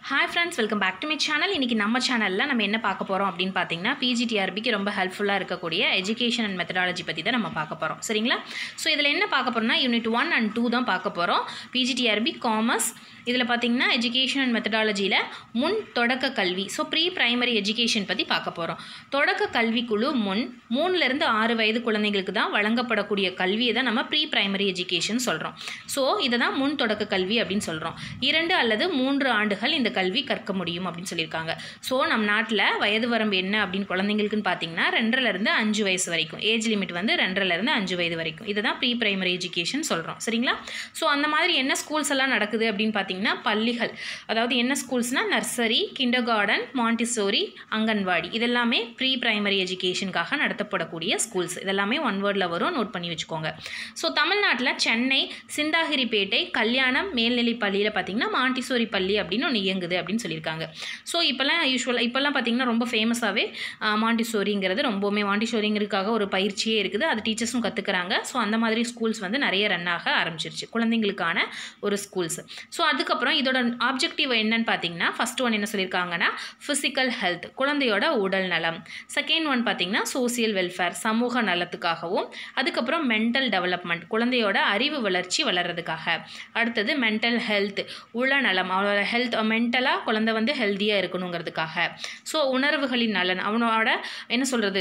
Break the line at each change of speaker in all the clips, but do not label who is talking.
hi friends welcome back to my channel இன்றைக்கி நம்ம சேனலில் நம்ம என்ன பார்க்க போகிறோம் அப்படின்னு பார்த்தீங்கன்னா பிஜிடிஆர்பிக்கு ரொம்ப ஹெல்ப்ஃபுல்லாக இருக்கக்கூடிய எஜுகேஷன் அண்ட் மெத்தடாலஜி பற்றி தான் நம்ம பார்க்க போகிறோம் சரிங்களா ஸோ இதில் என்ன பார்க்க போகிறோம்னா யூனிட் ஒன் அண்ட் டூ தான் பார்க்க போகிறோம் பிஜிடிஆர்பி காமர்ஸ் இதில் பார்த்தீங்கன்னா எஜுகேஷன் அண்ட் மெத்தடாலஜியில் முன் தொடக்க கல்வி ஸோ ப்ரீ பிரைமரி எஜுகேஷன் பற்றி பார்க்க போகிறோம் தொடக்க கல்விக்குழு முன் மூணுலேருந்து ஆறு வயது குழந்தைங்களுக்கு தான் வழங்கப்படக்கூடிய கல்வியை தான் நம்ம ப்ரீ பிரைமரி எஜுகேஷன் சொல்கிறோம் ஸோ இதை தான் முன் தொடக்க கல்வி அப்படின்னு சொல்கிறோம் இரண்டு அல்லது மூன்று ஆண்டுகள் இந்த கல்வி கற்க முடியும் அப்படின்னு சொல்லியிருக்காங்க ஸோ நம் நாட்டில் வயது வரம்பு என்ன அப்படின்னு குழந்தைங்களுக்குன்னு பார்த்தீங்கன்னா ரெண்டரைலேருந்து அஞ்சு வயசு வரைக்கும் ஏஜ் லிமிட் வந்து ரெண்டரைலேருந்து அஞ்சு வயது வரைக்கும் இதை தான் ப்ரீ பிரைமரி எஜுகேஷன் சொல்கிறோம் சரிங்களா ஸோ அந்த மாதிரி என்ன ஸ்கூல்ஸ் எல்லாம் நடக்குது அப்படின்னு பார்த்தீங்கன்னா பள்ளிகள் அதாவது என்ன ஸ்கூல்ஸ்னால் nursery kindergarten Montessori anganwadi இதெல்லாமே ப்ரீ பிரைமரி எஜுகேஷனுக்காக நடத்தப்படக்கூடிய ஸ்கூல்ஸ் இதெல்லாமே ஒன் வேர்டில் வரும் நோட் பண்ணி வச்சுக்கோங்க ஸோ தமிழ்நாட்டில் சென்னை சிந்தாகிரிப்பேட்டை கல்யாணம் மேல்நிலை பள்ளியில் பார்த்தீங்கன்னா மாண்டிசோரி பள்ளி அப்படின்னு ஒன்று இயங்குது அப்படின்னு சொல்லியிருக்காங்க ஸோ இப்போல்லாம் யூஸ்வலாக இப்போல்லாம் பார்த்தீங்கன்னா ரொம்ப ஃபேமஸாகவே மாண்டிசோரிங்கிறது ரொம்பவுமே மாண்டிசோரிங்கிறதுக்காக ஒரு பயிற்சியே இருக்குது அது டீச்சர்ஸும் கற்றுக்குறாங்க ஸோ அந்த மாதிரி ஸ்கூல்ஸ் வந்து நிறைய ரன் ஆக ஆரம்பிச்சிருச்சு குழந்தைங்களுக்கான ஒரு ஸ்கூல்ஸ் ஸோ அதுக்கப்புறம் இதோட ஆப்ஜெக்டிவ் என்னன்னு பார்த்தீங்கன்னா ஃபஸ்ட் ஒன் என்ன சொல்லியிருக்காங்கன்னா ஃபிசிக்கல் ஹெல்த் குழந்தையோட உடல் நலம் செகண்ட் ஒன் பார்த்தீங்கன்னா சோசியல் வெல்ஃபேர் சமூக நலத்துக்காகவும் அதுக்கப்புறம் மென்டல் டெவலப்மெண்ட் குழந்தையோட அறிவு வளர்ச்சி வளர்கிறதுக்காக அடுத்தது மென்டல் ஹெல்த் உளநலம் அவனோட ஹெல்த் மென்டலாக குழந்தை வந்து ஹெல்த்தியாக இருக்கணுங்கிறதுக்காக ஸோ உணர்வுகளின் நலன் அவனோட என்ன சொல்கிறது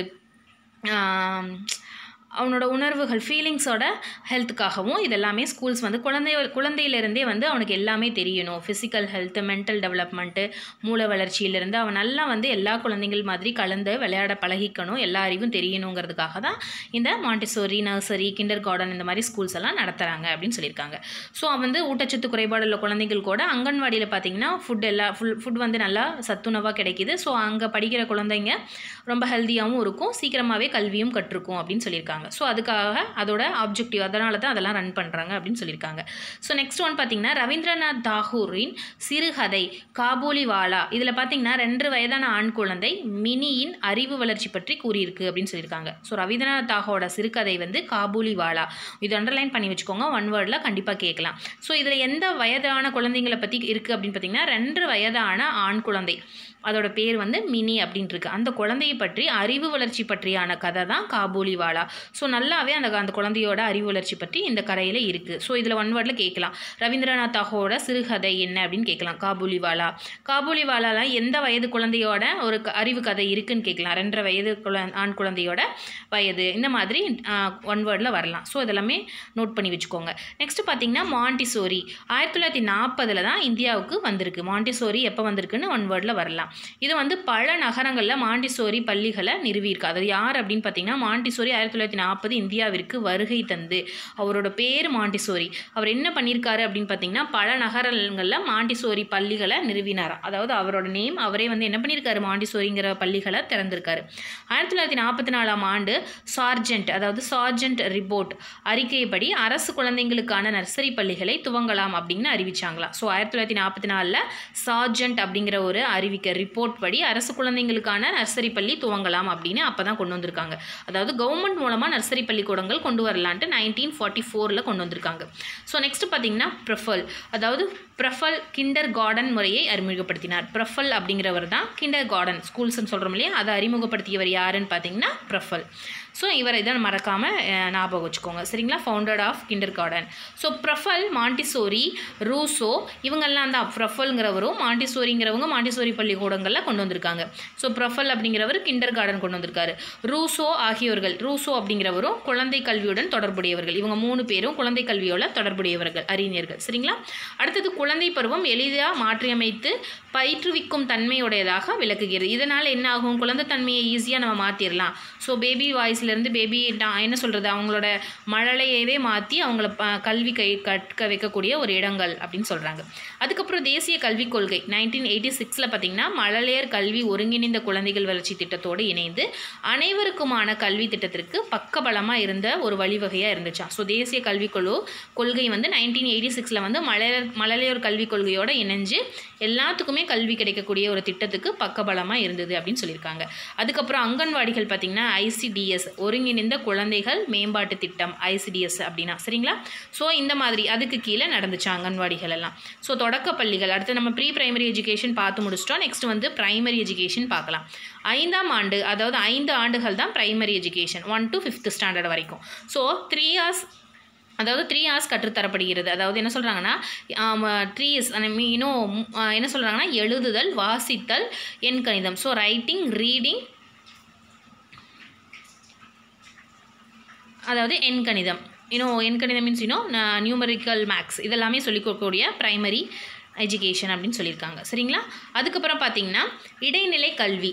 அவனோட உணர்வுகள் ஃபீலிங்ஸோட ஹெல்த்துக்காகவும் இதெல்லாமே ஸ்கூல்ஸ் வந்து குழந்தை குழந்தையிலேருந்தே வந்து அவனுக்கு எல்லாமே தெரியணும் ஃபிசிக்கல் ஹெல்த்து மென்டல் டெவலப்மெண்ட்டு மூளை வளர்ச்சியிலேருந்து அவன் நல்லா வந்து எல்லா குழந்தைகள் மாதிரி கலந்து விளையாட பழகிக்கணும் எல்லா அறிவும் தெரியணுங்கிறதுக்காக தான் இந்த மாண்டிசோரி நர்சரி கிண்டர் கார்டன் இந்த மாதிரி ஸ்கூல்ஸ் எல்லாம் நடத்துகிறாங்க அப்படின்னு சொல்லியிருக்காங்க ஸோ வந்து ஊட்டச்சத்து குறைபாடு உள்ள குழந்தைகள் கூட அங்கன்வாடியில் பார்த்தீங்கன்னா ஃபுட் எல்லா ஃபுல் ஃபுட் வந்து நல்லா சத்துணவாக கிடைக்கிது ஸோ அங்கே படிக்கிற குழந்தைங்க ரொம்ப ஹெல்த்தியாகவும் இருக்கும் சீக்கிரமாகவே கல்வியும் கற்றுக்கும் அப்படின்னு சொல்லியிருக்காங்க ஸோ அதுக்காக அதோட ஆப்ஜெக்டிவ் அதனால தான் அதெல்லாம் ரன் பண்ணுறாங்க அப்படின்னு சொல்லியிருக்காங்க ஸோ நெக்ஸ்ட் ஒன் பார்த்தீங்கன்னா ரவீந்திரநாத் தாகூரின் சிறுகதை காபூலிவாலா இதில் பார்த்தீங்கன்னா ரெண்டு வயதான ஆண் குழந்தை மினியின் அறிவு வளர்ச்சி பற்றி கூறியிருக்கு அப்படின்னு சொல்லியிருக்காங்க ஸோ ரவீந்திரநாத் தாகூரோட சிறுகதை வந்து காபூலிவாலா இது அண்டர்லைன் பண்ணி வச்சுக்கோங்க ஒன் வேர்டில் கண்டிப்பாக கேட்கலாம் ஸோ இதில் எந்த வயதான குழந்தைங்களை பற்றி இருக்குது அப்படின்னு பார்த்தீங்கன்னா ரெண்டு வயதான ஆண் குழந்தை அதோட பேர் வந்து மினி அப்படின்ட்டு இருக்கு அந்த குழந்தையை பற்றி அறிவு வளர்ச்சி பற்றியான கதை தான் காபூலிவாலா ஸோ நல்லாவே அந்த அந்த குழந்தையோட அறிவு வளர்ச்சி பற்றி இந்த கரையில் இருக்குது ஸோ இதில் ஒன் வேர்டில் கேட்கலாம் ரவீந்திரநாத் தாகோட சிறுகதை என்ன அப்படின்னு கேட்கலாம் காபூலிவாலா காபூலிவாலாலாம் எந்த வயது குழந்தையோட ஒரு அறிவு கதை இருக்குன்னு கேட்கலாம் ரெண்டரை வயது குழ ஆண் குழந்தையோட வயது இந்த மாதிரி ஒன் வேர்டில் வரலாம் ஸோ இதெல்லாமே நோட் பண்ணி வச்சுக்கோங்க நெக்ஸ்ட் பார்த்தீங்கன்னா மாண்டிசோரி ஆயிரத்தி தொள்ளாயிரத்தி நாற்பதில் தான் இந்தியாவுக்கு வந்திருக்கு மாண்டிசோரி எப்போ வந்திருக்குன்னு ஒன் வேர்டில் வரலாம் இது வந்து பல நகரங்களில் மாண்டிசோரி பள்ளிகளை நிறுவியிருக்கு அது யார் அப்படின்னு பார்த்தீங்கன்னா மாண்டிசோரி ஆயிரத்தி தொள்ளாயிரத்தி நாற்பது இந்தியாவிற்கு வருகை தந்து அவரோட பேர் மாண்டிசோரி அவர் என்ன பண்ணியிருக்காரு அப்படின்னு பார்த்தீங்கன்னா பல நகரங்களில் மாண்டிசோரி பள்ளிகளை நிறுவினாராம் அதாவது அவரோட நேம் அவரே வந்து என்ன பண்ணியிருக்காரு மாண்டிசோரிங்கிற பள்ளிகளை திறந்திருக்காரு ஆயிரத்தி தொள்ளாயிரத்தி நாற்பத்தி நாலாம் ஆண்டு சார்ஜென்ட் அதாவது சார்ஜென்ட் ரிப்போர்ட் அறிக்கைப்படி அரசு குழந்தைங்களுக்கான நர்சரி பள்ளிகளை துவங்கலாம் அப்படின்னு அறிவிச்சாங்களாம் ஸோ ஆயிரத்தி தொள்ளாயிரத்தி நாற்பத்தி நாலில் சார்ஜென்ட் அப்படிங்கிற ஒரு அறிவிக்க ரிப்போர்ட் படி அரசு குழந்தைங்களுக்கான நர்சரி பள்ளி துவங்கலாம் அப்படின்னு அப்போ தான் கொண்டு வந்திருக்காங்க அதாவது கவர்மெண்ட் மூலமாக நர்சரி பள்ளிக்கூடங்கள் கொண்டு வரலான்ட்டு நைன்டீன் ஃபார்ட்டி ஃபோரில் கொண்டு வந்திருக்காங்க ஸோ நெக்ஸ்ட் பார்த்தீங்கன்னா ப்ரஃபல் அதாவது ப்ரஃபல் கிண்டர் கார்டன் முறையை அறிமுகப்படுத்தினார் ப்ரஃபல் அப்படிங்கிறவர் தான் கிண்டர் கார்டன் ஸ்கூல்ஸ்னு சொல்கிறோம் இல்லையா அதை அறிமுகப்படுத்தியவர் யாருன்னு பார்த்தீங்கன்னா ப்ரஃபல் ஸோ இவரை இதை மறக்காமல் ஞாபகம் வச்சுக்கோங்க சரிங்களா founded of kindergarten so Froebel Montessori Rousseau இவங்கெல்லாம் தான் ப்ரஃபல்ங்கிறவரும் மாண்டிசோரிங்கிறவங்க மாண்டிசோரி பள்ளிக்கூடங்களில் கொண்டு வந்திருக்காங்க ஸோ ப்ரஃபல் அப்படிங்கிறவர் கிண்டர் கார்டன் கொண்டு வந்திருக்காரு ரூசோ ஆகியோர்கள் ரூசோ அப்படிங்கிறவரும் குழந்தை கல்வியுடன் தொடர்புடையவர்கள் இவங்க மூணு பேரும் குழந்தை கல்வியோட தொடர்புடையவர்கள் அறிஞர்கள் சரிங்களா அடுத்தது குழந்தை பருவம் எளிதாக மாற்றியமைத்து பயிற்றுவிக்கும் தன்மையுடையதாக விளக்குகிறது இதனால் என்ன ஆகும் குழந்தை தன்மையை ஈஸியாக நம்ம மாற்றிடலாம் ஸோ பேபி வாய்ஸ்லேருந்து பேபி என்ன சொல்கிறது அவங்களோட மழலையவே மாற்றி அவங்கள ப கல்வி கை கற்க வைக்கக்கூடிய ஒரு இடங்கள் அப்படின்னு சொல்கிறாங்க அதுக்கப்புறம் தேசிய கல்விக் கொள்கை நைன்டீன் எயிட்டி சிக்ஸில் பார்த்திங்கன்னா மழலையர் கல்வி ஒருங்கிணைந்த குழந்தைகள் வளர்ச்சி திட்டத்தோடு இணைந்து அனைவருக்குமான கல்வி திட்டத்திற்கு பக்கபலமாக இருந்த ஒரு வழிவகையாக இருந்துச்சாம் ஸோ தேசிய கல்விக் குழு கொள்கை வந்து நைன்டீன் எயிட்டி சிக்ஸில் வந்து மழலையர் மழலையர் கல்விக் கொள்கையோடு இணைஞ்சு எல்லாத்துக்குமே கல்வி கிடைக்கக்கூடிய ஒரு திட்டத்துக்கு பக்கபலமாக இருந்தது அப்படின்னு சொல்லியிருக்காங்க அதுக்கப்புறம் அங்கன்வாடிகள் பார்த்திங்கன்னா ஐசிடிஎஸ் ஒருங்கிணைந்த குழந்தைகள் மேம்பாட்டு திட்டம் ஐசிடிஎஸ் அப்படின்னா சரிங்களா ஸோ இந்த மாதிரி அதுக்கு கீழே நடந்துச்சு அங்கன்வாடிகள் எல்லாம் ஸோ தொடக்க பள்ளிகள் அடுத்து நம்ம ப்ரீ பிரைமரி எஜுகேஷன் பார்த்து முடிச்சிட்டோம் நெக்ஸ்ட் வந்து பிரைமரி எஜுகேஷன் பார்க்கலாம் ஐந்தாம் ஆண்டு அதாவது ஐந்து ஆண்டுகள் தான் primary education one to fifth standard வரைக்கும் ஸோ த்ரீ இயர்ஸ் அதாவது த்ரீ ஹார்ஸ் கற்றுத்தரப்படுகிறது அதாவது என்ன சொல்கிறாங்கன்னா த்ரீ இயர்ஸ் இன்னும் என்ன சொல்கிறாங்கன்னா எழுதுதல் வாசித்தல் எண் கணிதம் ஸோ ரைட்டிங் ரீடிங் அதாவது எண் கணிதம் இன்னும் எண் கணிதம் மீன்ஸ் இன்னும் நியூமரிக்கல் மேக்ஸ் இதெல்லாமே சொல்லிக் கொடுக்கக்கூடிய ப்ரைமரி எஜுகேஷன் அப்படின்னு சொல்லியிருக்காங்க சரிங்களா அதுக்கப்புறம் பார்த்தீங்கன்னா இடைநிலை கல்வி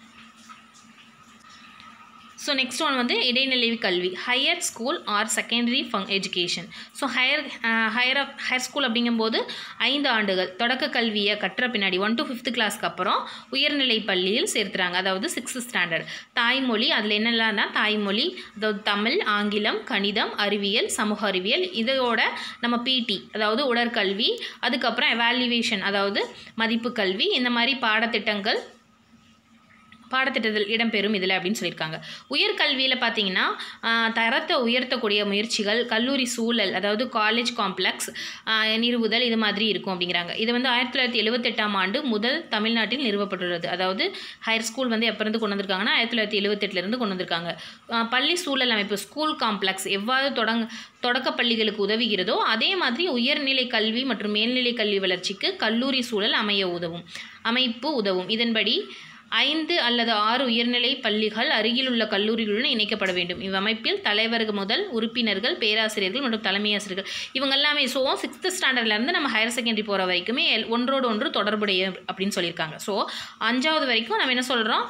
ஸோ நெக்ஸ்ட் ஒன் வந்து இடைநிலை கல்வி ஹையர் ஸ்கூல் ஆர் செகண்டரி ஃபங் education so higher higher higher school அப்படிங்கும்போது ஐந்து ஆண்டுகள் தொடக்க கல்வியை கற்ற பின்னாடி ஒன் டு ஃபிஃப்த் கிளாஸ்க்கு அப்புறம் உயர்நிலை பள்ளியில் சேர்த்துறாங்க அதாவது சிக்ஸ்த் ஸ்டாண்டர்ட் தாய்மொழி அதில் என்னெல்லாம்னா தாய்மொழி அதாவது தமிழ் ஆங்கிலம் கணிதம் அறிவியல் சமூக அறிவியல் இதோட நம்ம பிடி அதாவது உடற்கல்வி அதுக்கப்புறம் எவாலுவேஷன் அதாவது மதிப்பு கல்வி இந்த மாதிரி பாடத்திட்டங்கள் பாடத்திட்டத்தில் இடம்பெறும் இதில் அப்படின்னு சொல்லியிருக்காங்க உயர்கல்வியில் பார்த்தீங்கன்னா தரத்தை உயர்த்தக்கூடிய முயற்சிகள் கல்லூரி சூழல் அதாவது காலேஜ் காம்ப்ளெக்ஸ் நிறுவுதல் இது மாதிரி இருக்கும் அப்படிங்கிறாங்க இது வந்து ஆயிரத்தி தொள்ளாயிரத்தி எழுபத்தெட்டாம் ஆண்டு முதல் தமிழ்நாட்டில் நிறுவப்பட்டுள்ளது அதாவது ஹையர் ஸ்கூல் வந்து எப்போ இருந்து கொண்டு வந்திருக்காங்கன்னா ஆயிரத்தி தொள்ளாயிரத்தி எழுபத்தெட்டுலேருந்து கொண்டு வந்திருக்காங்க பள்ளி சூழல் அமைப்பு ஸ்கூல் காம்ப்ளெக்ஸ் எவ்வாறு தொடங் தொடக்க பள்ளிகளுக்கு உதவுகிறதோ அதே மாதிரி உயர்நிலை கல்வி மற்றும் மேல்நிலை கல்வி வளர்ச்சிக்கு கல்லூரி சூழல் அமைய உதவும் அமைப்பு உதவும் இதன்படி ஐந்து அல்லது ஆறு உயர்நிலை பள்ளிகள் அருகிலுள்ள கல்லூரிகளுடன் இணைக்கப்பட வேண்டும் இவ்வமைப்பில் தலைவர்கள் முதல் உறுப்பினர்கள் பேராசிரியர்கள் மற்றும் தலைமை ஆசிரியர்கள் இவங்க எல்லாமே ஸோ சிக்ஸ்த் ஸ்டாண்டர்ட்லேருந்து நம்ம ஹையர் செகண்டரி போகிற வரைக்குமே ஒன்றோடு ஒன்று தொடர்புடைய அப்படின்னு சொல்லியிருக்காங்க ஸோ அஞ்சாவது வரைக்கும் நம்ம என்ன சொல்கிறோம்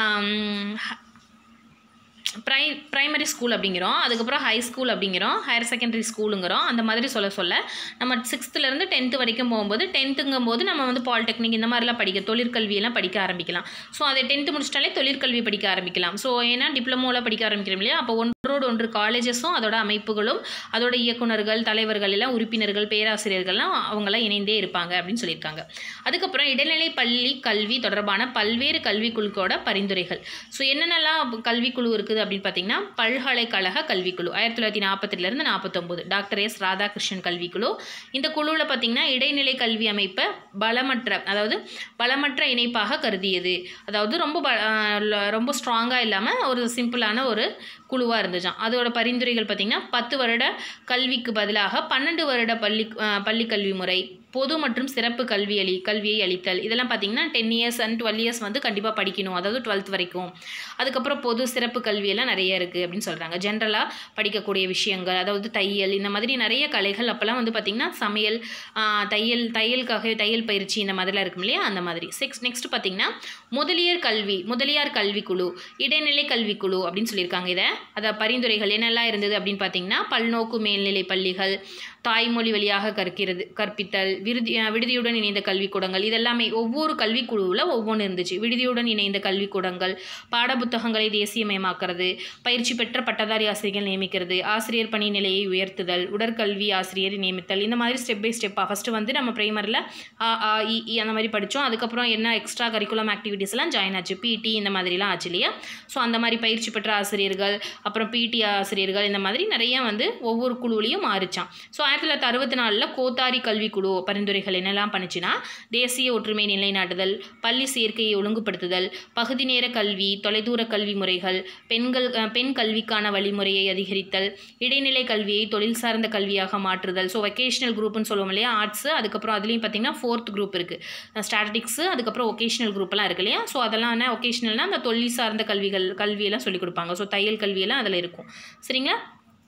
ப்ரை ப்ரைமரி ஸ்கூல் அப்படிங்கிறோம் அதுக்கப்புறம் ஹை ஸ்கூல் அப்படிங்கிறோம் ஹையர் செகண்டரி ஸ்கூலுங்கிறோம் அந்த மாதிரி சொல்ல சொல்ல நம்ம சிக்ஸ்த்துலேருந்து டென்த்து வரைக்கும் போகும்போது டென்த்துங்கும் போது நம்ம வந்து பாலிடெக்னிக் இந்த மாதிரிலாம் படிக்க தொழிற்கல்வியெல்லாம் படிக்க ஆரம்பிக்கலாம் ஸோ அதை டென்த்து முடிச்சிட்டாலே தொழிற்கல்வி படிக்க ஆரம்பிக்கலாம் ஸோ ஏன்னா டிப்ளமோவில் படிக்க ஆரம்பிக்கிறோம் இல்லையா அப்போ ஒன்றோடு ஒன்று காலேஜஸும் அதோட அமைப்புகளும் அதோட இயக்குநர்கள் தலைவர்கள் எல்லாம் உறுப்பினர்கள் பேராசிரியர்கள்லாம் அவங்களாம் இணைந்தே இருப்பாங்க அப்படின்னு சொல்லியிருக்காங்க அதுக்கப்புறம் இடைநிலை பள்ளி கல்வி தொடர்பான பல்வேறு கல்விக்குழுக்களோட பரிந்துரைகள் ஸோ என்னென்னலாம் கல்விக்குழு இருக்குது அப்படின்னு பார்த்தீங்கன்னா பல்கலைக்கழக கல்விக்குழு ஆயிரத்தி தொள்ளாயிரத்தி நாற்பத்தெட்டுலேருந்து நாற்பத்தொம்போது டாக்டர் எஸ் ராதாகிருஷ்ணன் கல்விக்குழு இந்த குழுவில் பார்த்தீங்கன்னா இடைநிலை கல்வி அமைப்பை பலமற்ற அதாவது பலமற்ற இணைப்பாக கருதியது அதாவது ரொம்ப ப ரொம்ப ஸ்ட்ராங்காக இல்லாமல் ஒரு சிம்பிளான ஒரு குழுவாக இருந்துச்சான் அதோட பரிந்துரைகள் பார்த்திங்கன்னா பத்து வருட கல்விக்கு பதிலாக பன்னெண்டு வருட பள்ளி பள்ளி கல்வி முறை பொது மற்றும் சிறப்பு கல்வி அளி கல்வியை அளித்தல் இதெல்லாம் பார்த்திங்கன்னா ten years and twelve years வந்து கண்டிப்பாக படிக்கணும் அதாவது டுவெல்த் வரைக்கும் அதுக்கப்புறம் பொது சிறப்பு கல்வியெல்லாம் நிறைய இருக்குது அப்படின்னு சொல்கிறாங்க ஜென்ரலாக படிக்கக்கூடிய விஷயங்கள் அதாவது தையல் இந்த மாதிரி நிறைய கலைகள் அப்போல்லாம் வந்து பார்த்திங்கன்னா சமையல் தையல் தையலுக்காக தையல் பயிற்சி இந்த மாதிரிலாம் இருக்கும் இல்லையா அந்த மாதிரி சிக்ஸ் நெக்ஸ்ட் பார்த்திங்கன்னா முதலியர் கல்வி முதலியார் கல்விக்குழு இடைநிலை கல்விக்குழு அப்படின்னு சொல்லியிருக்காங்க இதை அதை பரிந்துரைகள் என்னெல்லாம் இருந்தது அப்படின்னு பார்த்தீங்கன்னா பல்நோக்கு மேல்நிலை பள்ளிகள் தாய்மொழி வழியாக கற்கிறது கற்பித்தல் விருதி விடுதியுடன் இணைந்த கல்விக்கூடங்கள் இதெல்லாமே ஒவ்வொரு கல்விக்குழுவில் ஒவ்வொன்று இருந்துச்சு விடுதியுடன் இணைந்த கல்விக்கூடங்கள் பாடப்புத்தகங்களை தேசியமயமாக்கிறது பயிற்சி பெற்ற பட்டதாரி ஆசிரியர்கள் நியமிக்கிறது ஆசிரியர் பணி நிலையை உயர்த்துதல் உடற்கல்வி ஆசிரியர் நியமித்தல் இந்த மாதிரி ஸ்டெப் பை ஸ்டெப்பாக ஃபஸ்ட்டு வந்து நம்ம ப்ரைமரியில் ஆ ஆ இ இ அந்த மாதிரி படித்தோம் அதுக்கப்புறம் என்ன எக்ஸ்ட்ரா கரிக்குலம் ஆக்டிவிட்டீஸ்லாம் ஜாயின் ஆச்சு பிடி இந்த மாதிரிலாம் ஆச்சு இல்லையா ஸோ அந்த மாதிரி பயிற்சி பெற்ற ஆசிரியர்கள் அப்புறம் பிடி ஆசிரியர்கள் இந்த மாதிரி நிறைய வந்து ஒவ்வொரு குழுவிலையும் மாறிச்சான் ஸோ ஆயிரத்தி தொள்ளாயிரத்தி அறுபத்தி நாலில் கோத்தாரி கல்விக்குழு பரிந்துரைகள் என்னெல்லாம் பண்ணுச்சுன்னா தேசிய ஒற்றுமை நிலைநாட்டுதல் பள்ளி சேர்க்கையை ஒழுங்குபடுத்துதல் பகுதி நேர கல்வி தொலைதூர கல்வி முறைகள் பெண்கள் பெண் கல்விக்கான வழிமுறையை அதிகரித்தல் இடைநிலை கல்வியை தொழில் சார்ந்த கல்வியாக மாற்றுதல் ஸோ வெக்கேஷனல் குரூப்னு சொல்லுவோம் இல்லையா ஆர்ட்ஸு அதுக்கப்புறம் அதுலேயும் பார்த்தீங்கன்னா ஃபோர்த் குரூப் இருக்குது ஸ்டாட்டிக்ஸு அதுக்கப்புறம் ஒகேஷனல் குரூப்லாம் இருக்கு இல்லையா ஸோ அதெல்லாம் என்ன ஒகேஷனல்னால் அந்த தொழில் சார்ந்த கல்விகள் கல்வியெல்லாம் சொல்லிக் கொடுப்பாங்க ஸோ தையல் கல்வியெல்லாம் அதில் இருக்கும் சரிங்களா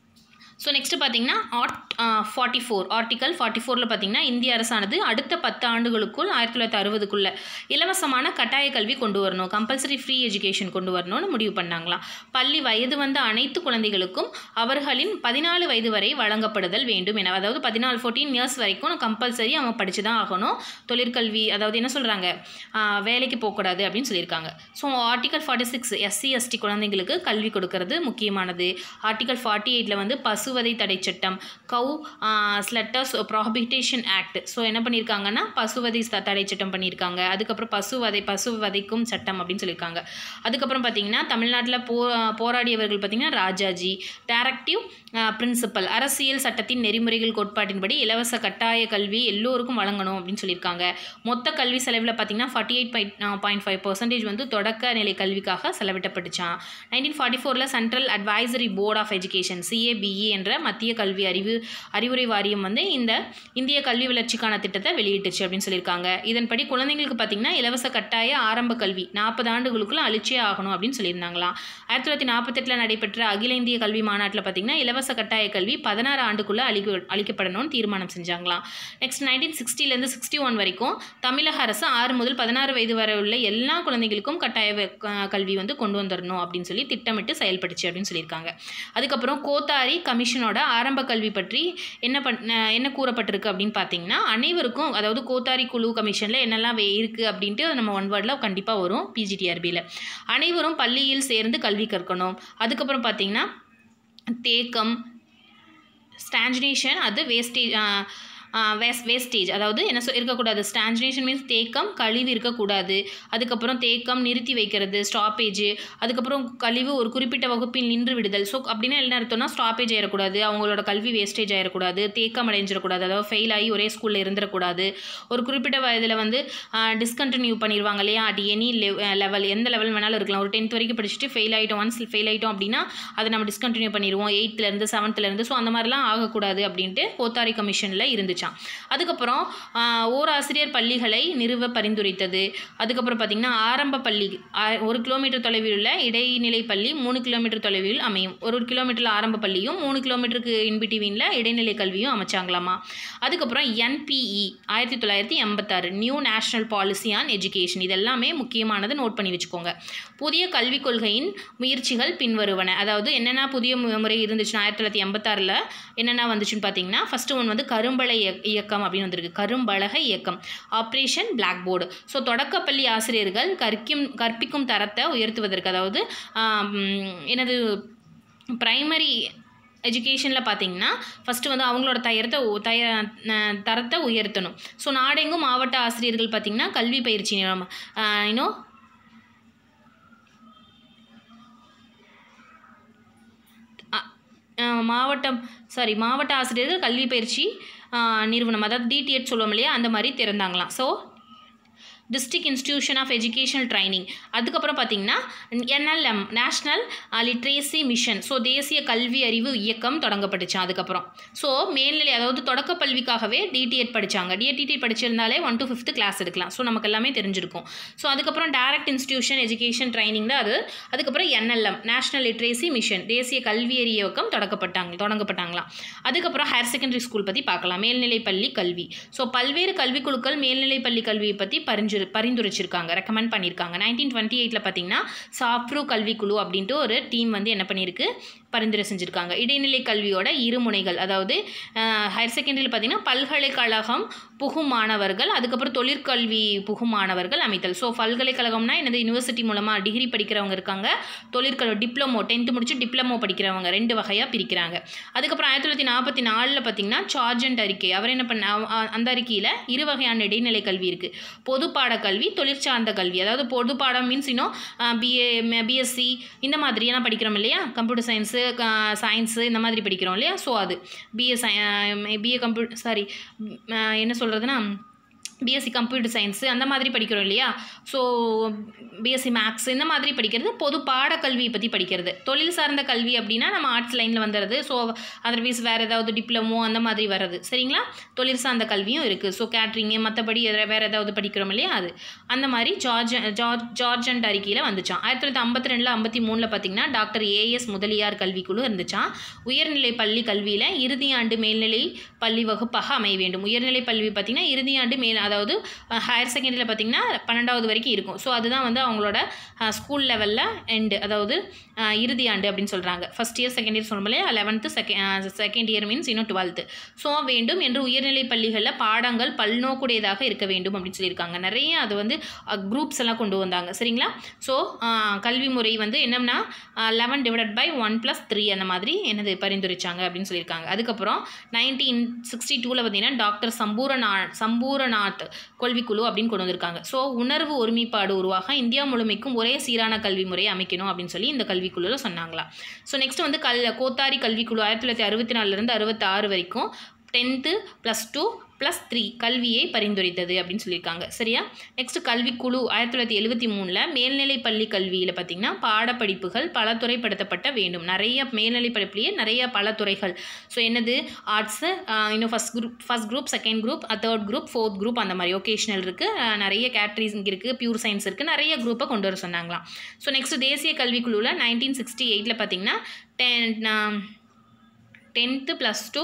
ஸோ நெக்ஸ்ட் பார்த்தீங்கன்னா art forty four article forty ஃபோரில் பார்த்தீங்கன்னா இந்திய அரசானது அடுத்த பத்து ஆண்டுகளுக்குள் ஆயிரத்தி தொள்ளாயிரத்தி அறுபதுக்குள்ள இலவசமான கட்டாய கல்வி கொண்டு வரணும் கம்பல்சரி ஃப்ரீ எஜுகேஷன் கொண்டு வரணும்னு முடிவு பண்ணாங்களாம் பள்ளி வயது வந்த அனைத்து குழந்தைகளுக்கும் அவர்களின் பதினாலு வயது வரை வழங்கப்படுதல் வேண்டும் என அதாவது பதினாலு ஃபோர்டீன் இயர்ஸ் வரைக்கும் கம்பல்சரி அவங்க படித்து தான் ஆகணும் தொழிற்கல்வி அதாவது என்ன சொல்கிறாங்க வேலைக்கு போகக்கூடாது அப்படின்னு சொல்லியிருக்காங்க so article forty six SC ST குழந்தைங்களுக்கு கல்வி கொடுக்கறது முக்கியமானது ஆர்டிகல் ஃபார்ட்டி எயிட்டில் வந்து பசு பசுவதை தடை சட்டம் கவு ஸ்லட்டர்ஸ் ப்ராபிட்டேஷன் ஆக்ட் ஸோ என்ன பண்ணியிருக்காங்கன்னா பசுவதை ச- தடை சட்டம் பண்ணியிருக்காங்க அதுக்கப்புறம் பசுவதை பசு வதைக்கும் சட்டம் அப்படின்னு சொல்லியிருக்காங்க அதுக்கப்புறம் பார்த்தீங்கன்னா தமிழ்நாட்டில் போ போராடியவர்கள் பார்த்தீங்கன்னா ராஜாஜி டைரக்டிவ் பிரின்சிபல் அரசியல் சட்டத்தின் நெறிமுறைகள் கோட்பாட்டின்படி இலவச கட்டாய கல்வி எல்லோருக்கும் வழங்கணும் அப்படின்னு சொல்லியிருக்காங்க மொத்த கல்வி செலவில் பார்த்தீங்கன்னா forty eight point five percentage வந்து தொடக்க நிலை கல்விக்காக செலவிட்டப்பட்டுச்சான் நைன்டீன் ஃபார்ட்டி ஃபோரில் central advisory board of education CABE என்ற மத்திய கல்வி அறிவு அறிவுரை வாரியம் வந்து இந்த இந்திய கல்வி வளர்ச்சிக்கான திட்டத்தை வெளியிட்டுச்சு அப்படின்னு சொல்லியிருக்காங்க இதன்படி குழந்தைங்களுக்கு பார்த்தீங்கன்னா இலவச கட்டாய ஆரம்ப கல்வி நாற்பது ஆண்டுகளுக்குள்ள அழிச்சே ஆகணும் அப்படின்னு சொல்லியிருந்தாங்களாம் ஆயிரத்தி தொள்ளாயிரத்தி நாற்பத்தெட்டில் நடைபெற்ற அகில இந்திய கல்வி மாநாட்டில் பார்த்தீங்கன்னா இலவச கட்டாய கல்வி பதினாறு ஆண்டுக்குள்ளே அழிக்க அளிக்கப்படணும்னு தீர்மானம் செஞ்சாங்களாம் நெக்ஸ்ட் நைன்டீன் சிக்ஸ்டிலேருந்து சிக்ஸ்டி ஒன் வரைக்கும் தமிழக அரசு ஆறு முதல் பதினாறு வயது வரை உள்ள எல்லா குழந்தைகளுக்கும் கட்டாய வ- க- கல்வி வந்து கொண்டு வந்துடணும் அப்படின்னு சொல்லி திட்டமிட்டு செயல்பட்டுச்சு அப்படின்னு சொல்லியிருக்காங்க அதுக்கப்புறம் கோத்தாரி கமிஷனோட ஆரம்ப கல்வி பற்றி என்ன பண் அஹ் என்ன கூறப்பட்டிருக்கு அப்படின்னு பார்த்தீங்கன்னா அனைவருக்கும் அதாவது கோத்தாரி குழு கமிஷனில் என்னெல்லாம் வே- இருக்கு அப்படின்ட்டு நம்ம ஒன் வேர்டில் கண்டிப்பாக வரும் பிஜிடிஆர்பியில் அனைவரும் பள்ளியில் சேர்ந்து கல்வி கற்கணும் அதுக்கப்புறம் பார்த்தீங்கன்னா தேக்கம் ஸ்டாஞ்சினேஷன் அது வேஸ்டேஜ் வேஸ் வேஸ்டேஜ் அதாவது என்ன சொல் இருக்கக்கூடாது ஸ்டாஞ்சினேஷன் மீன்ஸ் தேக்கம் கழிவு இருக்கக்கூடாது அதுக்கப்புறம் தேக்கம் நிறுத்தி வைக்கிறது ஸ்டாப்பேஜ் அதுக்கப்புறம் கழிவு ஒரு குறிப்பிட்ட வகுப்பில் நின்று விடுதல் ஸோ அப்படின்னா என்ன அர்த்தம்னா ஸ்டாப்பேஜ் ஆயிடக்கூடாது அவங்களோட கல்வி வேஸ்டேஜ் ஆயிடக்கூடாது தேக்கம் அடைஞ்சிடக்கூடாது அதாவது ஃபெயில் ஆகி ஒரே ஸ்கூலில் இருந்துடக்கூடாது ஒரு குறிப்பிட்ட வயதில் வந்து டிஸ்கண்டினியூ பண்ணிடுவாங்க இல்லையா அட் எனி லெவல் எந்த லெவல் வேணாலும் இருக்கலாம் ஒரு டென்த் வரைக்கும் படிச்சுட்டு ஃபெயில் ஆகிட்டோம் ஒன்ஸ் ஃபெயில் ஆகிட்டோம் அப்படின்னா அதை நம்ம டிஸ்கண்டினியூ பண்ணிடுவோம் எயித்துலேருந்து செவன்த்துலேருந்து ஸோ அந்த மாதிரிலாம் ஆகக்கூடாது அப்படின்ட்டு கோத்தாரி கமிஷனில் இருந்துச்சாம் அதுக்கப்புறம் ஆஹ், ஓர் ஆசிரியர் பள்ளிகளை நிறுவ பரிந்துரைத்தது அதுக்கப்புறம் பார்த்திங்கன்னா ஆரம்ப பள்ளி ஆ- ஒரு கிலோமீட்டர் தொலைவில் உள்ள இடைநிலை பள்ளி மூணு கிலோமீட்டர் தொலைவில் அமையும் ஒரு கிலோமீட்டரில் ஆரம்ப பள்ளியும் மூணு கிலோமீட்டருக்கு இன்பிட்டிவீனில் இடைநிலை கல்வியும் அமைச்சாங்களாமா அதுக்கப்புறம் என்பிஇ ஆயிரத்தி தொள்ளாயிரத்தி எண்பத்தாறு new national policy on education இதெல்லாமே முக்கியமானது நோட் பண்ணி வச்சுக்கோங்க புதிய கல்விக் கொள்கையின் முயற்சிகள் பின்வருவன அதாவது என்னென்ன புதிய மு- முறை இருந்துச்சுன்னா ஆயிரத்தி தொள்ளாயிரத்தி எண்பத்தாறில் என்னென்ன வந்துச்சுன்னு பார்த்தீங்கன்னா ஃபஸ்ட்டு ஒன் வந்து கரும்பலை இய- இயக்கம் அப்படின்னு வந்திருக்கு கரும்பலக இயக்கம் ஆப்ரேஷன் பிளாக் போர்டு ஸோ தொடக்கப்பள்ளி ஆசிரியர்கள் கற்கும் கற்பிக்கும் தரத்தை உயர்த்துவதற்கு அதாவது ஆம், என்னது பிரைமரி எஜுகேஷனில் பார்த்தீங்கன்னா ஃபஸ்ட்டு வந்து அவங்களோட தயரத்தை உ- தய அஹ் தரத்தை உயர்த்தணும் ஸோ நாடெங்கும் மாவட்ட ஆசிரியர்கள் பார்த்தீங்கன்னா கல்வி பயிற்சி நிலம் இன்னும் மாவட்டம் சாரி மாவட்ட ஆசிரியர்கள் கல்வி பயிற்சி அஹ், நிறுவனம் அதாவது டிடிஎட் சொல்லுவோம் இல்லையா அந்த மாதிரி திறந்தாங்களாம் so district institution of educational training அதுக்கப்புறம் பார்த்தீங்கன்னா NLM national literacy mission so தேசிய கல்வி அறிவு இயக்கம் தொடங்கப்பட்டுச்சு அதுக்கப்புறம் ஸோ மேல்நிலை அதாவது தொடக்க கல்விக்காகவே டிடிஎட் படித்தாங்க டிஎடிடி படிச்சிருந்தாலே ஒன் to ஃபிஃப்த்து கிளாஸ் எடுக்கலாம் ஸோ நமக்கு எல்லாமே தெரிஞ்சிருக்கும் ஸோ அதுக்கப்புறம் டைரக்ட் இன்ஸ்டிடியூஷன் எஜுகேஷன் ட்ரைனிங் தான் அது அதுக்கப்புறம் என்எல்எம் நேஷ்னல் லிட்ரேசி மிஷன் தேசிய கல்வி அறிவு இயக்கம் தொடக்கப்பட்டாங்க தொடங்கப்பட்டாங்களாம் அதுக்கப்புறம் ஹையர் செகண்டரி ஸ்கூல் பற்றி பார்க்கலாம் மேல்நிலை பள்ளி கல்வி ஸோ பல்வேறு கல்விக் குழுக்கள் மேல்நிலை பள்ளி கல்வியை பற்றி பரிஞ்சு பரிந்துரைச்சிருக்காங்க ரெக்கமெண்ட் பண்ணியிருக்காங்க நைன்டீன் டுவெண்ட்டி எயிட்டில் பார்த்தீங்கன்னா சாப்ரூ கல்விக்குழு அப்படின்ட்டு ஒரு டீம் வந்து என்ன பண்ணியிருக்கு பரிந்துரை செஞ்சுருக்காங்க இடைநிலை கல்வியோட இருமுனைகள் அதாவது ஹையர் செகண்டரியில் பார்த்தீங்கன்னா பல்கலைக்கழகம் புகும் மாணவர்கள் அதுக்கப்புறம் தொழிற்கல்வி புகும் மாணவர்கள் அமைத்தல் ஸோ பல்கலைக்கழகம்னா என்னது யூனிவர்சிட்டி மூலமாக டிகிரி படிக்கிறவங்க இருக்காங்க தொழிற்கல்வி டிப்ளமோ டென்த்து முடிச்சு டிப்ளமோ படிக்கிறவங்க ரெண்டு வகையாக பிரிக்கிறாங்க அதுக்கப்புறம் ஆயிரத்தி தொள்ளாயிரத்தி நாற்பத்தி நாலில் பார்த்தீங்கன்னா சார்ஜண்ட் அறிக்கை அவர் என்ன பண்ண அவ- அ- அந்த அறிக்கையில் இரு வகையான இடைநிலை கல்வி இருக்குது பொதுப்பாட கல்வி தொழிற்சார்ந்த கல்வி அதாவது பொதுப்பாடம் மீன்ஸ் இன்னும் பிஏ பிஎஸ்சி இந்த மாதிரியெல்லாம் படிக்கிறோம் இல்லையா கம்ப்யூட்டர் சயின்ஸு சயின்ஸு இந்த மாதிரி படிக்கிறோம் இல்லையா ஸோ அது பிஏ சை பிஏ கம்ப்யூட்டர் சாரி என்ன சொல்கிறதுனா பிஎஸ்சி கம்ப்யூட்டர் சயின்ஸு அந்த மாதிரி படிக்கிறோம் இல்லையா ஸோ பிஎஸ்சி மேக்ஸ் இந்த மாதிரி படிக்கிறது பொது பாடக்கல்வியை பற்றி படிக்கிறது தொழில் சார்ந்த கல்வி அப்படின்னா நம்ம ஆர்ட்ஸ் லைனில் வந்துடுது ஸோ அதர்வைஸ் வேறு ஏதாவது டிப்ளமோ அந்த மாதிரி வர்றது சரிங்களா தொழில் சார்ந்த கல்வியும் இருக்குது ஸோ கேட்ரிங்கு மற்றபடி வேறு ஏதாவது படிக்கிறோம் இல்லையா அது அந்த மாதிரி ஜார்ஜ் ஜார்ஜ் ஜார்ஜ் அண்ட் அறிக்கையில் வந்துச்சான் ஆயிரத்தி தொள்ளாயிரத்தி ஐம்பத்தி ரெண்டில் ஐம்பத்தி மூணில் பார்த்தீங்கன்னா டாக்டர் ஏஎஸ் முதலியார் கல்விக்குழு இருந்துச்சான் உயர்நிலை பள்ளி கல்வியில் இறுதியாண்டு மேல்நிலை பள்ளி வகுப்பாக அமைய வேண்டும் உயர்நிலை பள்ளி பார்த்தீங்கன்னா இறுதியாண்டு மேல் அதாவது ஹையர் செகண்டரியில் பார்த்திங்கன்னா பன்னெண்டாவது வரைக்கும் இருக்கும் ஸோ அதுதான் வந்து அவங்களோட ஸ்கூல் லெவலில் எண்டு அதாவது அஹ், இறுதி ஆண்டு அப்படின்னு சொல்கிறாங்க ஃபஸ்ட் இயர் செகண்ட் இயர் சொல்லும்போது eleventh second second year means இன்னும் டுவெல்த்து ஸோ வேண்டும் என்று உயர்நிலை பள்ளிகளில் பாடங்கள் பல்நோக்குடையதாக இருக்க வேண்டும் அப்படின்னு சொல்லியிருக்காங்க நிறைய அது வந்து குரூப்ஸ் எல்லாம் கொண்டு வந்தாங்க சரிங்களா ஸோ கல்வி முறை வந்து என்னன்னா eleven divided by one plus three அந்த மாதிரி என்னது பரிந்துரைச்சாங்க அப்படின்னு சொல்லியிருக்காங்க அதுக்கப்புறம் நைன்டீன் சிக்ஸ்டி டூவில் பார்த்தீங்கன்னா டாக்டர் சம்பூரநா சம்பூரநாத் கல்விக்குழு அப்படின்னு கொண்டு வந்திருக்காங்க ஸோ உணர்வு ஒருமைப்பாடு உருவாக இந்தியா முழுமைக்கும் ஒரே சீரான கல்வி முறையை அமைக்கணும் அப்படின்னு சொல்லி இந்த கல்விக்குழுவில் சொன்னாங்களாம் ஸோ நெக்ஸ்ட் வந்து கல் கோத்தாரி கல்விக்குழு ஆயிரத்தி தொள்ளாயிரத்தி அறுபத்தி நாலுலேருந்து அறுபத்தாறு வரைக்கும் tenth plus two plus three கல்வியை பரிந்துரைத்தது அப்படின்னு சொல்லியிருக்காங்க சரியா நெக்ஸ்ட் கல்விக்குழு ஆயிரத்தி தொள்ளாயிரத்தி எழுபத்தி மூணில் மேல்நிலை பள்ளி கல்வியில் பார்த்திங்கன்னா பாடப்படிப்புகள் பல துறைப்படுத்தப்பட்ட வேண்டும் நிறைய மேல்நிலை படிப்புலேயே நிறைய பல துறைகள் ஸோ என்னது ஆர்ட்ஸு இன்னும் first group first group second group third group fourth group அந்த மாதிரி ஒகேஷனல் இருக்குது நிறைய கேட்ரிங் இருக்குது பியூர் சயின்ஸ் இருக்குது நிறைய குரூப்பை கொண்டு வர சொன்னாங்களாம் ஸோ நெக்ஸ்ட் தேசிய கல்விக்குழுவில் நைன்டீன் சிக்ஸ்டி எயிட்டில் பார்த்திங்கன்னா ten tenth plus two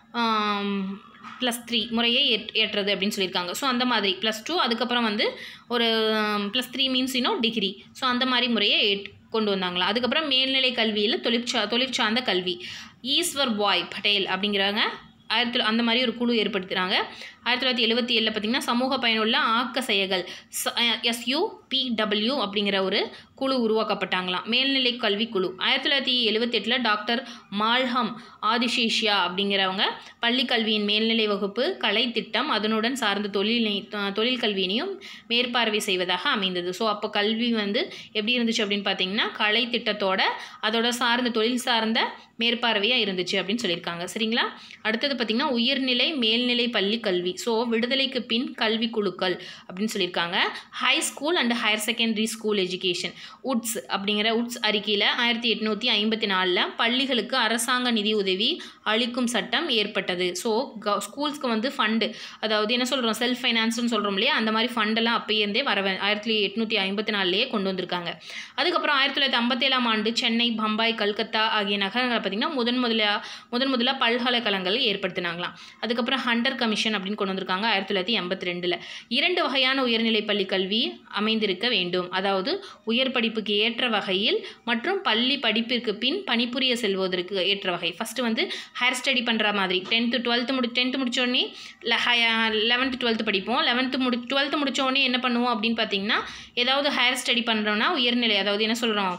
plus three முறையை ஏற் ஏற்றது அப்படின்னு சொல்லியிருக்காங்க ஸோ அந்த மாதிரி ப்ளஸ் டூ அதுக்கப்புறம் வந்து ஒரு ப்ளஸ் த்ரீ மீன்ஸ் இன்னும் டிகிரி ஸோ அந்த மாதிரி முறையை ஏற் கொண்டு வந்தாங்களா அதுக்கப்புறம் மேல்நிலை கல்வியில் தொழிற்சா தொழிற்சார்ந்த கல்வி ஈஸ்வர் பாய் பட்டேல் அப்படிங்கிறவங்க ஆயிரத்தி தொள்ள- அந்த மாதிரி ஒரு குழு ஏற்படுத்துகிறாங்க ஆயிரத்தி தொள்ளாயிரத்தி எழுபத்தி ஏழில் பார்த்திங்கன்னா சமூக பயனுள்ள ஆக்க செயல்கள் எஸ்யூபிடபிள்யூ அப்படிங்கிற ஒரு குழு உருவாக்கப்பட்டாங்களாம் மேல்நிலை கல்வி குழு ஆயிரத்தி தொள்ளாயிரத்தி எழுபத்தெட்டில் டாக்டர் மால்ஹம் ஆதிசேஷியா அப்படிங்கிறவங்க பள்ளி கல்வியின் மேல்நிலை வகுப்பு கலை திட்டம் அதனுடன் சார்ந்த தொழிலை தொழில் கல்வியினையும் மேற்பார்வை செய்வதாக அமைந்தது ஸோ அப்போ கல்வி வந்து எப்படி இருந்துச்சு அப்படின்னு பார்த்தீங்கன்னா கலை திட்டத்தோட அதோட சார்ந்த தொழில் சார்ந்த மேற்பார்வையாக இருந்துச்சு அப்படின்னு சொல்லியிருக்காங்க சரிங்களா அடுத்தது பார்த்திங்கன்னா உயர்நிலை மேல்நிலை பள்ளி கல்வி ஸோ விடுதலைக்கு பின் கல்வி குழுக்கள் அப்படின்னு சொல்லியிருக்காங்க high school and higher secondary school education Woods அப்படிங்கிற உட்ஸ் அறிக்கையில் ஆயிரத்தி எட்நூற்றி ஐம்பத்தி நாலில் பள்ளிகளுக்கு அரசாங்க நிதி உதவி அளிக்கும் சட்டம் ஏற்பட்டது ஸோ ஸ்கூல்ஸ்க்கு வந்து ஃபண்டு அதாவது என்ன சொல்கிறோம் செல்ஃப் ஃபைனான்ஸ்னு சொல்கிறோம் இல்லையா அந்த மாதிரி ஃபண்டெல்லாம் அப்போயிருந்தே வர ஆயிரத்தி எட்நூற்றி ஐம்பத்தி நாலுலேயே கொண்டு வந்திருக்காங்க அதுக்கப்புறம் ஆயிரத்தி தொள்ளாயிரத்தி ஐம்பத்தேழாம் ஆண்டு சென்னை பம்பாய் கல்கத்தா ஆகிய நகரங்களை பார்த்திங்கன்னா முதன் முதலாக முதன் முதலாக பல்கலைக்கழகங்கள் ஏற்படுத்தினாங்களாம் அதுக்கப்புறம் ஹண்டர் கமிஷன் அப்படின்னு கொண்டு வந்திருக்காங்க ஆயிரத்தி தொள்ளாயிரத்தி எண்பத்தி ரெண்டில் இரண்டு வகையான உயர்நிலை பள்ளி கல்வி அமைந்திருக்க வேண்டும் அதாவது உயர் படிப்புக்கு ஏற்ற வகையில் மற்றும் பள்ளி படிப்பிற்கு பின் பணிபுரிய செல்வதற்கு ஏற்ற வகை ஃபஸ்ட்டு வந்து ஹையர் ஸ்டடி பண்ணுற மாதிரி டென்த்து டுவெல்த்து முடி டென்த்து முடித்தோடனே லெவன்த்து டுவெல்த்து படிப்போம் லெவன்த்து முடி டுவெல்த்து முடித்தோடனே என்ன பண்ணுவோம் அப்படின்னு பார்த்தீங்கன்னா ஏதாவது ஹையர் ஸ்டடி பண்ணுறோன்னா உயர்நிலை அதாவது என்ன சொல்கிறோம்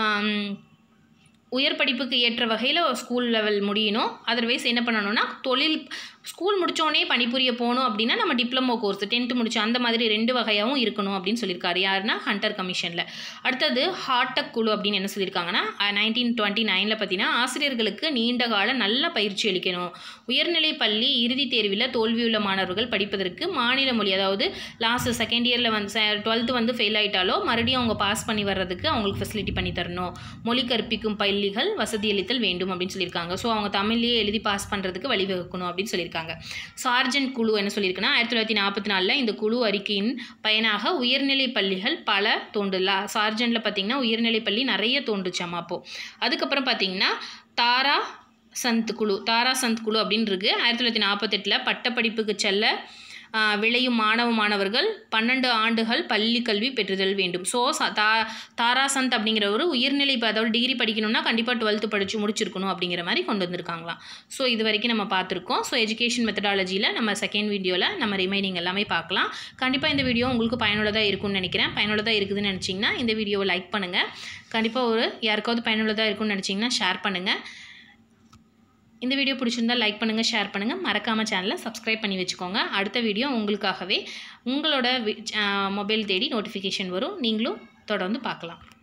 உயர் படிப்புக்கு ஏற்ற வகையில் ஸ்கூல் லெவல் முடியணும் அதர்வைஸ் என்ன பண்ணணும்னா தொழில் ஸ்கூல் முடித்தோடனே பணிபுரிய போகணும் அப்படின்னா நம்ம டிப்ளமோ கோர்ஸ் டென்த்து முடிச்சோம் அந்த மாதிரி ரெண்டு வகையாகவும் இருக்கணும் அப்படின்னு சொல்லியிருக்காரு யாருன்னா ஹண்டர் கமிஷனில் அடுத்தது ஹார்டக் குழு அப்படின்னு என்ன சொல்லியிருக்காங்கன்னா நைன்டீன் டுவெண்ட்டி நைனில் பார்த்தீங்கன்னா ஆசிரியர்களுக்கு நீண்ட கால நல்ல பயிற்சி அளிக்கணும் உயர்நிலை பள்ளி இறுதித் தேர்வில் தோல்வியுள்ள மாணவர்கள் படிப்பதற்கு மாநில மொழி அதாவது லாஸ்ட் செகண்ட் இயரில் வந்து டுவெல்த்து வந்து ஃபெயில் ஆயிட்டாலோ மறுபடியும் அவங்க பாஸ் பண்ணி வர்றதுக்கு அவங்களுக்கு ஃபெசிலிட்டி பண்ணி தரணும் மொழி கற்பிக்கும் பள்ளிகள் வசதியளித்தல் வேண்டும் அப்படின்னு சொல்லியிருக்காங்க ஸோ அவங்க தமிழ்லேயே எழுதி பாஸ் பண்ணுறதுக்கு வழிவகுக்கணும் அப்படின்னு சொல்லியிருக்காங்க சார்ஜென்ட் குழு என்ன சொல்லியிருக்குன்னா ஆயிரத்தி தொள்ளாயிரத்தி நாற்பத்தி நாலில் இந்த குழு அறிக்கையின் பயனாக உயர்நிலை பள்ளிகள் பல தோண்டுல சார்ஜென்ட்டில் பார்த்தீங்கன்னா உயர்நிலை பள்ளி நிறைய தோன்றுச்சாமா அப்போது அதுக்கப்புறம் பார்த்தீங்கன்னா தாரா சந்த் குழு தாரா சந்த் குழு அப்படின்னு இருக்கு ஆயிரத்தி தொள்ளாயிரத்தி நாற்பத்தெட்டில் பட்டப்படிப்புக்கு செல்ல ஆஹ், விளையும் மாணவ மாணவர்கள் பன்னெண்டு ஆண்டுகள் பள்ளி கல்வி பெற்றுதல் வேண்டும் ஸோ தா தாராசந்த் அப்படிங்கிற ஒரு உயர்நிலை இப்ப அதாவது டிகிரி படிக்கணும்னா கண்டிப்பாக டுவெல்த்து படித்து முடிச்சிருக்கணும் அப்படிங்கிற மாதிரி கொண்டு வந்திருக்காங்களாம் ஸோ இது வரைக்கும் நம்ம பார்த்துருக்கோம் ஸோ எஜுகேஷன் மெத்தடாலஜியில் நம்ம செகண்ட் வீடியோவில் நம்ம ரிமைனிங் எல்லாமே பார்க்கலாம் கண்டிப்பாக இந்த வீடியோ உங்களுக்கு பயனுள்ளதாக இருக்கும்னு நினைக்கிறேன் பயனுள்ளதாக இருக்குதுன்னு நினச்சிங்கன்னா இந்த வீடியோவை லைக் பண்ணுங்கள் கண்டிப்பாக ஒரு யாருக்காவது பயனுள்ளதாக இருக்கும்னு நினச்சிங்கன்னா ஷேர் பண்ணுங்கள் இந்த வீடியோ பிடிச்சிருந்தா லைக் பண்ணுங்கள் ஷேர் பண்ணுங்கள் மறக்காமல் சேனலை சப்ஸ்கிரைப் பண்ணி வச்சுக்கோங்க அடுத்த வீடியோ உங்களுக்காகவே உங்களோட மொபைல் தேடி நோட்டிஃபிகேஷன் வரும் நீங்களும் தொடர்ந்து பார்க்கலாம்